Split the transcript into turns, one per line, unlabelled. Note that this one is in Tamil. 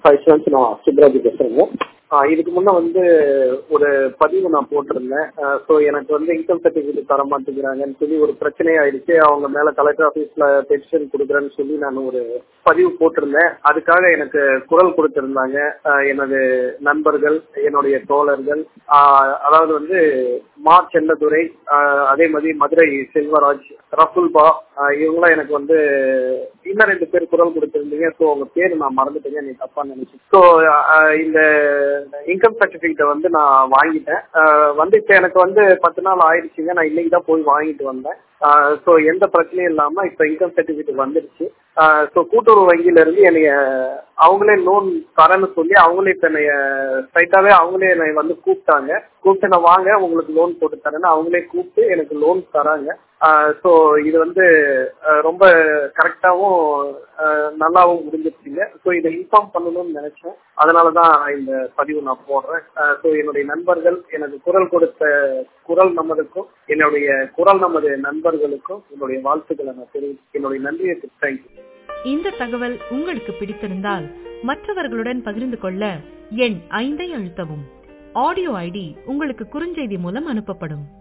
ஃபைவ் நான் சுப்ராஜ் பேசுறேங்க ஆஹ் இதுக்கு முன்ன வந்து ஒரு பதிவு நான் போட்டிருந்தேன் ஸோ எனக்கு வந்து இன்கம் சர்டிஃபிகேட் தர மாட்டேங்கிறாங்கன்னு சொல்லி ஒரு பிரச்சனை ஆயிடுச்சு அவங்க மேல கலெக்டர் ஆஃபீஸ்ல பெட்டிஷன் கொடுக்குறேன்னு சொல்லி நான் ஒரு பதிவு போட்டிருந்தேன் அதுக்காக எனக்கு குரல் கொடுத்திருந்தாங்க ஆஹ் எனது நண்பர்கள் என்னுடைய தோழர்கள் ஆஹ் அதாவது வந்து மா செல்லதுரை ஆஹ் அதே மாதிரி மதுரை செல்வராஜ் ரஃபுல்பா ஆஹ் இவங்களாம் எனக்கு வந்து இன்னும் ரெண்டு பேர் குரல் கொடுத்திருந்தீங்க ஸோ உங்க பேர் நான் மறந்துட்டேங்க நீ தப்பா நினைச்சு ஸோ இந்த இன்கம் சர்டிபிகேட்டை வந்து நான் வாங்கிட்டேன் ஆஹ் வந்து இப்போ எனக்கு வந்து பத்து நாள் ஆயிடுச்சுங்க நான் இன்னைக்கு தான் போய் வாங்கிட்டு வந்தேன் ஸோ எந்த பிரச்சனையும் இல்லாம இப்போ இன்கம் சர்டிபிகேட் வந்துருச்சு ஸோ கூட்டுறவு வங்கியில இருந்து என்னைய அவங்களே லோன் தரேன்னு சொல்லி அவங்களே இப்போ என்னைய ஸ்ட்ரைட்டாவே அவங்களே என்னை வந்து கூப்பிட்டாங்க கூப்பிட்டு நான் வாங்க உங்களுக்கு லோன் போட்டு தரேன்னு அவங்களே கூப்பிட்டு எனக்கு லோன் தராங்க ஸோ இது வந்து அஹ், ரொம்ப கரெக்டாகவும் நல்லாவும் முடிஞ்சிருச்சுங்க ஸோ இதை இன்ஃபார்ம் பண்ணணும்னு நினைச்சேன் அதனால தான் இந்த பதிவு நான் போடுறேன் ஸோ என்னுடைய நண்பர்கள் எனக்கு குரல் கொடுத்த குரல் நமதுக்கும் என்னுடைய குரல் நமது நண்பர்களுக்கும் என்னுடைய வாழ்த்துக்களை நான் தெரிவி என்னுடைய நன்றியை தேங்க்யூ
இந்த தகவல் உங்களுக்கு பிடித்திருந்தால் மற்றவர்களுடன் பகிர்ந்து கொள்ள எண் ஐந்தை அழுத்தவும் ஆடியோ ஐடி உங்களுக்கு குறுஞ்செய்தி மூலம் அனுப்பப்படும்